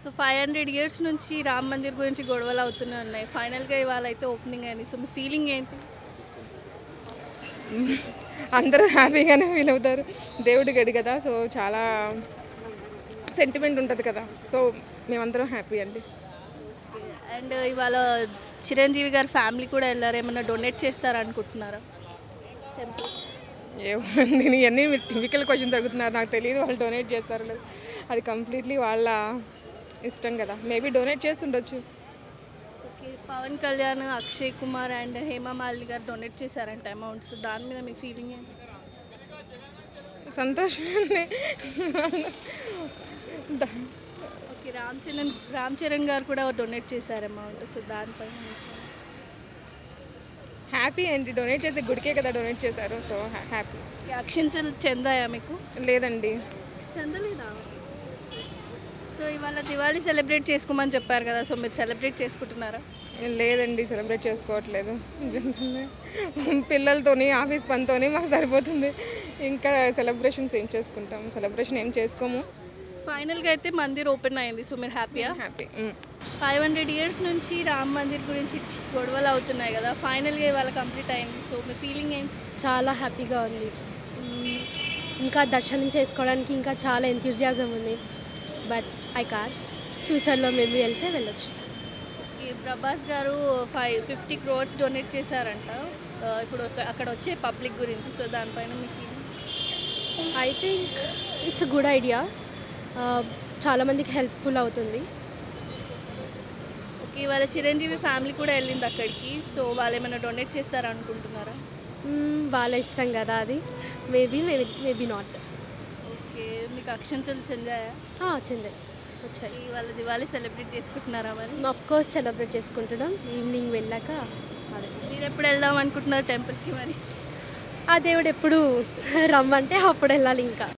So five hundred years నుంచి రామ్ మందిర్ గురించి గొడవలు అవుతూనే ఉన్నాయి ఫైనల్గా ఇవాళ అయితే ఓపెనింగ్ అయింది సో మీ ఫీలింగ్ ఏంటి అందరూ హ్యాపీగానే ఫీల్ అవుతారు దేవుడి గడి కదా సో చాలా సెంటిమెంట్ ఉంటుంది కదా సో మేమందరం హ్యాపీ అండి అండ్ ఇవాళ చిరంజీవి గారి ఫ్యామిలీ కూడా వెళ్ళారు ఏమన్నా డొనేట్ చేస్తారనుకుంటున్నారా టెంపుల్ ఏమండి ఇవన్నీ మీరు టిపికల్ క్వశ్చన్స్ అడుగుతున్నారు నాకు తెలియదు వాళ్ళు డొనేట్ చేస్తారు లేదు అది కంప్లీట్లీ వాళ్ళ ఇష్టం కదా మేబీ డొనేట్ చేస్తుండొచ్చు okay Pawan Kalyan Akshay Kumar and Hema Malini garu donate చేశారంట అమౌంట్స్ దాని మీద మీ ఫీలింగ్ ఏంటి సంతోషమే దా- ఓకే రామ్ చరణ్ రామ్ చరణ్ గారు కూడా డొనేట్ చేశారు అమౌంట్ సో దానిపైన హ్యాపీ అండి డొనేట్ చేస్తే గుడికే కదా డొనేట్ చేశారు సో హ్యా- హ్యాపీ ఈ అక్షింతలు చెందాయా మీకు లేదండి చెందలేదా సో ఇవాళ దివాళీ సెలబ్రేట్ చేసుకోమని చెప్పారు కదా సో మీరు సెలబ్రేట్ చేసుకుంటున్నారా లేదండి సెలబ్రేట్ చేసుకోవట్లేదు పిల్లలతోని ఆఫీస్ పనితోని మాకు సరిపోతుంది ఇంకా సెలబ్రేషన్స్ ఏం చేసుకుంటాం సెలబ్రేషన్ ఏం చేసుకోము ఫైనల్గా అయితే మందిర్ ఓపెన్ అయింది సో మీరు హ్యాపీయా హ్యాపీ ఫైవ్ హండ్రెడ్ ఇయర్స్ నుంచి రామ్ మందిర్ గురించి గొడవలు అవుతున్నాయి కదా ఫైనల్గా ఇవాళ కంప్లీట్ అయింది సో మీ ఫీలింగ్ ఏంటి చాలా హ్యాపీగా ఉంది మ్మ్. ఇంకా దర్శనం చేసుకోవడానికి ఇంకా చాలా ఎంతూజియాజం ఉంది బట్ ఐ కార్ ఫ్యూచర్లో మేబీ వెళ్తే వెళ్ళొచ్చు ఈ ప్రభాస్ గారు ఫైవ్ ఫిఫ్టీ క్రోర్స్ డొనేట్ చేశారంట ఆ, ఇప్పుడు ఒక- అక్కడ వచ్చే పబ్లిక్ గురించి సో దానిపైన మీ feeling I think it's good idea చాలామందికి హెల్ప్ఫుల్ అవుతుంది ఓకే ఇవాళ చిరంజీవి ఫ్యామిలీ కూడా వెళ్ళింది అక్కడికి సో వాళ్ళు ఏమైనా డొనేట్ చేస్తారనుకుంటున్నారా మ్మ్, వాళ్ళ ఇష్టం కదా అది maybe maybe maybe not okay మీకు అక్షంతలు చెందాయా చెందే వచ్చాయి ఇవాళ దివాళీ సెలబ్రేట్ చేసుకుంటున్నారా మరి ఆఫ్ కోర్స్ సెలబ్రేట్ చేసుకుంటున్నాం ఈవినింగ్ వెళ్ళాక అదే మీరు ఎప్పుడు వెళ్దాం అనుకుంటున్నారు టెంపుల్కి మరి ఆ దేవుడు ఎప్పుడు రమ్మంటే అప్పుడు వెళ్ళాలి ఇంకా